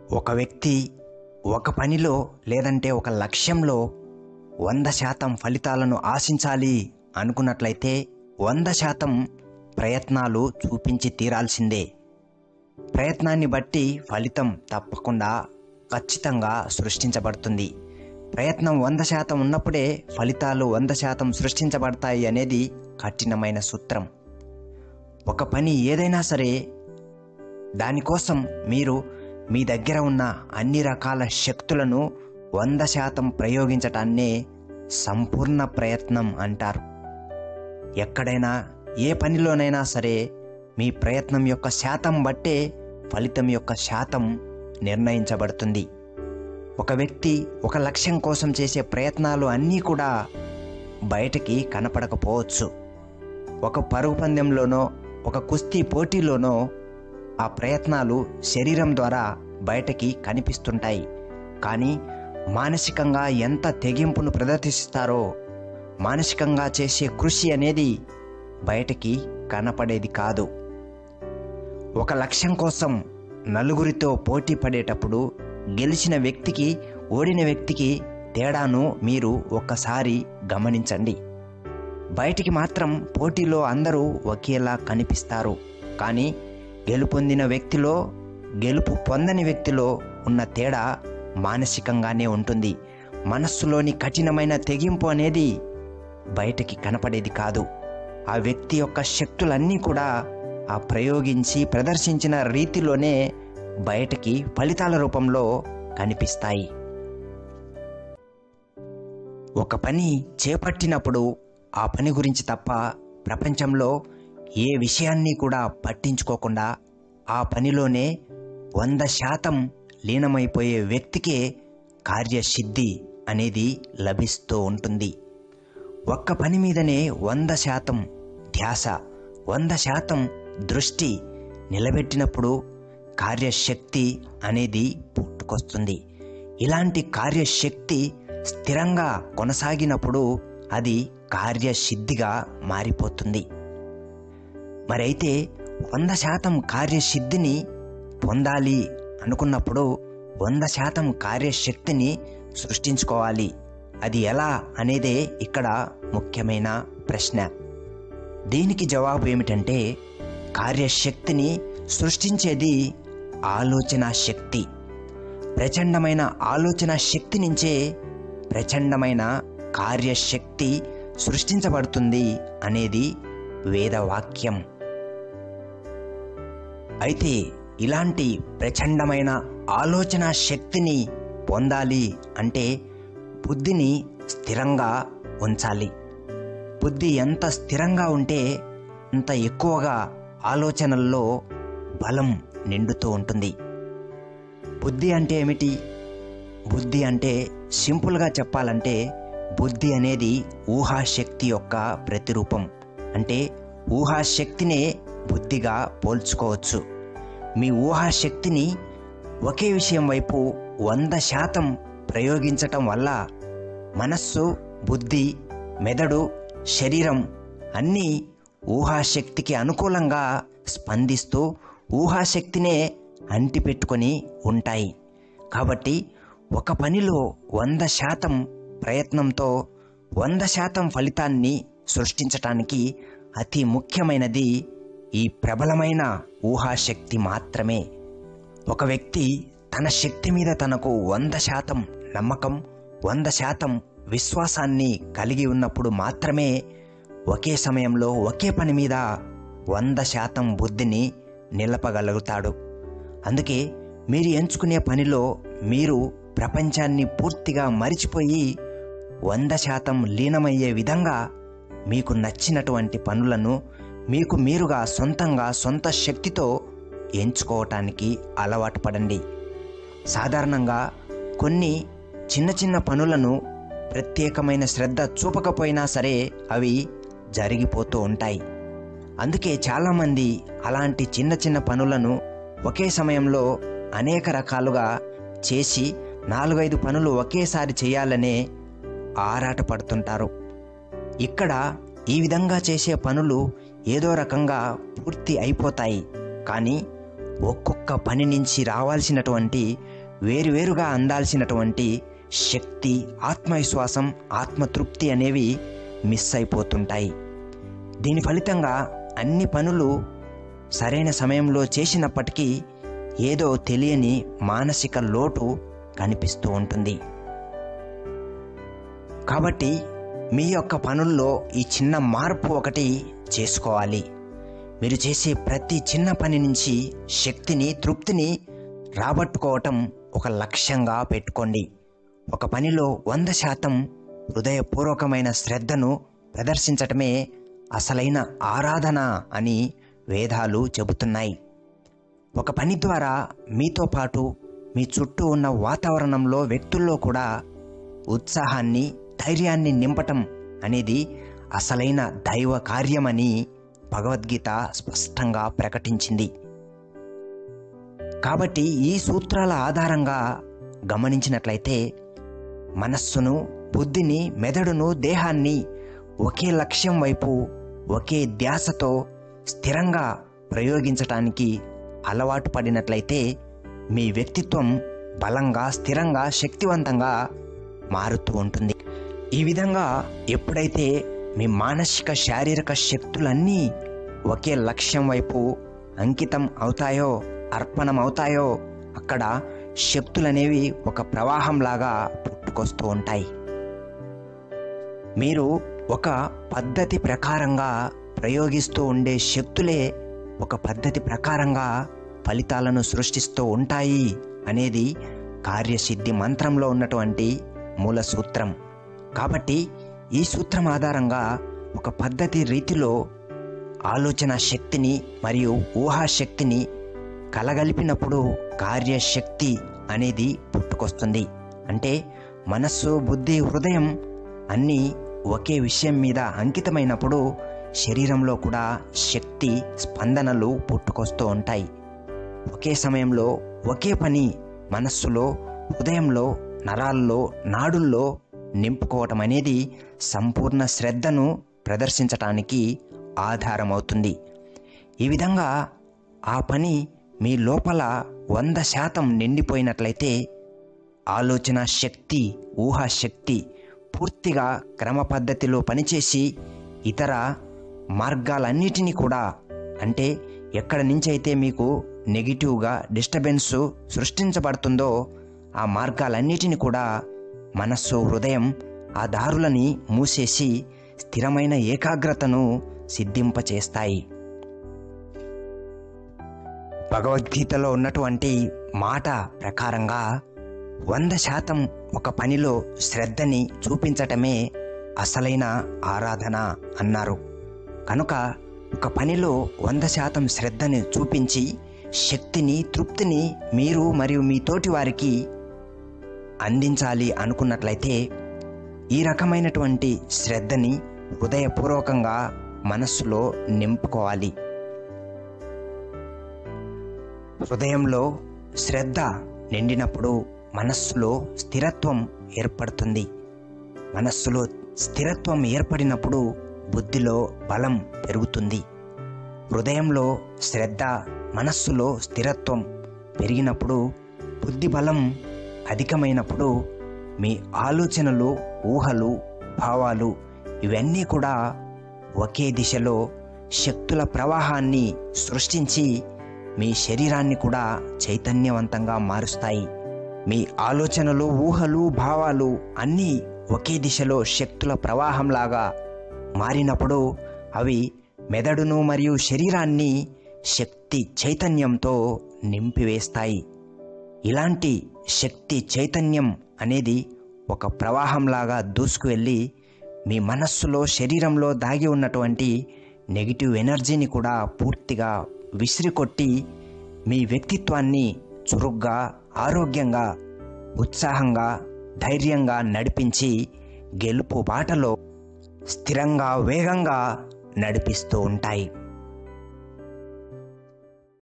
ఒక వ్యక్తి ఒక పనిలో లేదంటే ఒక లక్ష్యంలో వంద శాతం ఫలితాలను ఆశించాలి అనుకున్నట్లయితే వంద శాతం ప్రయత్నాలు చూపించి తీరాల్సిందే ప్రయత్నాన్ని బట్టి ఫలితం తప్పకుండా ఖచ్చితంగా సృష్టించబడుతుంది ప్రయత్నం వంద శాతం ఉన్నప్పుడే ఫలితాలు వంద శాతం సృష్టించబడతాయి అనేది కఠినమైన సూత్రం ఒక పని ఏదైనా సరే దానికోసం మీరు మీ దగ్గర ఉన్న అన్ని రకాల శక్తులను వంద శాతం ప్రయోగించటాన్నే సంపూర్ణ ప్రయత్నం అంటారు ఎక్కడైనా ఏ పనిలోనైనా సరే మీ ప్రయత్నం యొక్క శాతం బట్టే ఫలితం యొక్క శాతం నిర్ణయించబడుతుంది ఒక వ్యక్తి ఒక లక్ష్యం కోసం చేసే ప్రయత్నాలు అన్నీ కూడా బయటికి కనపడకపోవచ్చు ఒక పరుగు పందెంలోనో ఒక కుస్తీ పోటీలోనో ఆ ప్రయత్నాలు శరీరం ద్వారా బయటకి కనిపిస్తుంటాయి కానీ మానసికంగా ఎంత తెగింపును ప్రదర్శిస్తారో మానసికంగా చేసే కృషి అనేది బయటకి కనపడేది కాదు ఒక లక్ష్యం కోసం నలుగురితో పోటీ పడేటప్పుడు గెలిచిన వ్యక్తికి ఓడిన వ్యక్తికి తేడాను మీరు ఒక్కసారి గమనించండి బయటికి మాత్రం పోటీలో అందరూ ఒకేలా కనిపిస్తారు కానీ గెలుపొందిన వ్యక్తిలో గెలుపు పొందని వ్యక్తిలో ఉన్న తేడా మానసికంగానే ఉంటుంది మనస్సులోని కఠినమైన తెగింపు అనేది బయటికి కనపడేది కాదు ఆ వ్యక్తి యొక్క శక్తులన్నీ కూడా ఆ ప్రయోగించి ప్రదర్శించిన రీతిలోనే బయటికి ఫలితాల రూపంలో కనిపిస్తాయి ఒక పని చేపట్టినప్పుడు ఆ పని గురించి తప్ప ప్రపంచంలో ఏ విషయాన్ని కూడా పట్టించుకోకుండా ఆ పనిలోనే వంద శాతం లీనమైపోయే వ్యక్తికే కార్యసిద్ధి అనేది లభిస్తూ ఉంటుంది ఒక్క పని మీదనే వంద శాతం ధ్యాస వంద శాతం దృష్టి నిలబెట్టినప్పుడు కార్యశక్తి అనేది పుట్టుకొస్తుంది ఇలాంటి కార్యశక్తి స్థిరంగా కొనసాగినప్పుడు అది కార్యసిద్ధిగా మారిపోతుంది మరైతే వంద శాతం కార్యసిద్ధిని పొందాలి అనుకున్నప్పుడు వంద శాతం కార్యశక్తిని సృష్టించుకోవాలి అది ఎలా అనేదే ఇక్కడ ముఖ్యమైన ప్రశ్న దీనికి జవాబు ఏమిటంటే కార్యశక్తిని సృష్టించేది ఆలోచన శక్తి ప్రచండమైన ఆలోచన శక్తి నుంచే ప్రచండమైన కార్యశక్తి సృష్టించబడుతుంది అనేది వేదవాక్యం అయితే ఇలాంటి ప్రచండమైన ఆలోచన శక్తిని పొందాలి అంటే బుద్ధిని స్థిరంగా ఉంచాలి బుద్ధి ఎంత స్థిరంగా ఉంటే అంత ఎక్కువగా ఆలోచనల్లో బలం నిండుతూ ఉంటుంది బుద్ధి అంటే ఏమిటి బుద్ధి అంటే సింపుల్గా చెప్పాలంటే బుద్ధి అనేది ఊహాశక్తి యొక్క ప్రతిరూపం అంటే ఊహాశక్తినే బుద్ధిగా పోల్చుకోవచ్చు మీ ఊహాశక్తిని ఒకే విషయం వైపు వంద శాతం ప్రయోగించటం వల్ల మనస్సు బుద్ధి మెదడు శరీరం అన్నీ ఊహాశక్తికి అనుకూలంగా స్పందిస్తూ ఊహాశక్తినే అంటిపెట్టుకొని ఉంటాయి కాబట్టి ఒక పనిలో వంద శాతం ప్రయత్నంతో వంద శాతం ఫలితాన్ని సృష్టించటానికి అతి ముఖ్యమైనది ఈ ప్రబలమైన ఊహాశక్తి మాత్రమే ఒక వ్యక్తి తన శక్తి మీద తనకు వంద శాతం నమ్మకం వంద శాతం విశ్వాసాన్ని కలిగి ఉన్నప్పుడు మాత్రమే ఒకే సమయంలో ఒకే పని మీద వంద శాతం బుద్ధిని నిలపగలుగుతాడు అందుకే మీరు ఎంచుకునే పనిలో మీరు ప్రపంచాన్ని పూర్తిగా మరిచిపోయి వంద శాతం లీనమయ్యే విధంగా మీకు నచ్చినటువంటి పనులను మీకు మీరుగా సొంతంగా సొంత శక్తితో ఎంచుకోవటానికి అలవాటు పడండి సాధారణంగా కొన్ని చిన్న చిన్న పనులను ప్రత్యేకమైన శ్రద్ధ చూపకపోయినా సరే అవి జరిగిపోతూ ఉంటాయి అందుకే చాలామంది అలాంటి చిన్న చిన్న పనులను ఒకే సమయంలో అనేక రకాలుగా చేసి నాలుగైదు పనులు ఒకేసారి చేయాలనే ఆరాట పడుతుంటారు ఇక్కడ ఈ విధంగా చేసే పనులు ఏదో రకంగా పూర్తి అయిపోతాయి కానీ ఒక్కొక్క పని నుంచి రావాల్సినటువంటి వేరువేరుగా అందాల్సినటువంటి శక్తి ఆత్మవిశ్వాసం ఆత్మతృప్తి అనేవి మిస్ అయిపోతుంటాయి దీని ఫలితంగా అన్ని పనులు సరైన సమయంలో చేసినప్పటికీ ఏదో తెలియని మానసిక లోటు కనిపిస్తూ ఉంటుంది కాబట్టి మీ యొక్క పనుల్లో ఈ చిన్న మార్పు ఒకటి చేసుకోవాలి మీరు చేసే ప్రతి చిన్న పని నుంచి శక్తిని తృప్తిని రాబట్టుకోవటం ఒక లక్ష్యంగా పెట్టుకోండి ఒక పనిలో వంద శాతం హృదయపూర్వకమైన శ్రద్ధను ప్రదర్శించటమే అసలైన ఆరాధన అని వేదాలు చెబుతున్నాయి ఒక పని ద్వారా మీతో పాటు మీ చుట్టూ ఉన్న వాతావరణంలో వ్యక్తుల్లో కూడా ఉత్సాహాన్ని ధైర్యాన్ని నింపటం అనేది అసలైన దైవ కార్యమని భగవద్గీత స్పష్టంగా ప్రకటించింది కాబట్టి ఈ సూత్రాల ఆధారంగా గమనించినట్లయితే మనస్సును బుద్ధిని మెదడును దేహాన్ని ఒకే లక్ష్యం వైపు ఒకే ధ్యాసతో స్థిరంగా ప్రయోగించటానికి అలవాటు పడినట్లయితే మీ వ్యక్తిత్వం బలంగా స్థిరంగా శక్తివంతంగా మారుతూ ఉంటుంది ఈ విధంగా ఎప్పుడైతే మీ మానసిక శారీరక శక్తులన్నీ ఒకే లక్ష్యం వైపు అంకితం అవుతాయో అర్పణం అవుతాయో అక్కడ శక్తులనేవి ఒక ప్రవాహంలాగా పుట్టుకొస్తూ ఉంటాయి మీరు ఒక పద్ధతి ప్రకారంగా ప్రయోగిస్తూ ఉండే శక్తులే ఒక పద్ధతి ప్రకారంగా ఫలితాలను సృష్టిస్తూ ఉంటాయి అనేది కార్యసిద్ధి మంత్రంలో ఉన్నటువంటి మూల సూత్రం కాబట్టి ఈ సూత్రం ఆధారంగా ఒక పద్ధతి రీతిలో ఆలోచన శక్తిని మరియు ఊహాశక్తిని కలగలిపినప్పుడు కార్యశక్తి అనేది పుట్టుకొస్తుంది అంటే మనస్సు బుద్ధి హృదయం అన్నీ ఒకే విషయం మీద అంకితమైనప్పుడు శరీరంలో కూడా శక్తి స్పందనలు పుట్టుకొస్తూ ఉంటాయి ఒకే సమయంలో ఒకే పని మనస్సులో హృదయంలో నరాల్లో నాడుల్లో నింపుకోవటం అనేది సంపూర్ణ శ్రద్ధను ప్రదర్శించటానికి ఆధారమవుతుంది ఈ విధంగా ఆ పని మీ లోపల వంద శాతం నిండిపోయినట్లయితే ఆలోచన శక్తి ఊహాశక్తి పూర్తిగా క్రమ పద్ధతిలో పనిచేసి ఇతర మార్గాలన్నిటినీ కూడా అంటే ఎక్కడి నుంచి అయితే మీకు నెగిటివ్గా డిస్టర్బెన్స్ సృష్టించబడుతుందో ఆ మార్గాలన్నిటిని కూడా మనస్సు హృదయం ఆ దారులని మూసేసి స్థిరమైన ఏకాగ్రతను సిద్ధింపచేస్తాయి భగవద్గీతలో ఉన్నటువంటి మాట ప్రకారంగా వంద శాతం ఒక పనిలో శ్రద్ధని చూపించటమే అసలైన ఆరాధన అన్నారు కనుక ఒక పనిలో వంద శాతం శ్రద్ధని చూపించి శక్తిని తృప్తిని మీరు మరియు మీ తోటి వారికి అందించాలి అనుకున్నట్లయితే ఈ రకమైనటువంటి శ్రద్ధని హృదయపూర్వకంగా మనస్సులో నింపుకోవాలి హృదయంలో శ్రద్ధ నిండినప్పుడు మనస్సులో స్థిరత్వం ఏర్పడుతుంది మనస్సులో స్థిరత్వం ఏర్పడినప్పుడు బుద్ధిలో బలం పెరుగుతుంది హృదయంలో శ్రద్ధ మనస్సులో స్థిరత్వం పెరిగినప్పుడు బుద్ధి బలం అధికమైనప్పుడు మీ ఆలోచనలు ఊహలు భావాలు ఇవన్నీ కూడా ఒకే దిశలో శక్తుల ప్రవాహాన్ని సృష్టించి మీ శరీరాన్ని కూడా చైతన్యవంతంగా మారుస్తాయి మీ ఆలోచనలు ఊహలు భావాలు అన్నీ ఒకే దిశలో శక్తుల ప్రవాహంలాగా మారినప్పుడు అవి మెదడును మరియు శరీరాన్ని శక్తి చైతన్యంతో నింపివేస్తాయి ఇలాంటి శక్తి చైతన్యం అనేది ఒక ప్రవాహంలాగా దూసుకువెళ్ళి మీ మనస్సులో శరీరంలో దాగి ఉన్నటువంటి నెగిటివ్ ఎనర్జీని కూడా పూర్తిగా విసిరికొట్టి మీ వ్యక్తిత్వాన్ని చురుగ్గా ఆరోగ్యంగా ఉత్సాహంగా ధైర్యంగా నడిపించి గెలుపు బాటలో స్థిరంగా వేగంగా నడిపిస్తూ ఉంటాయి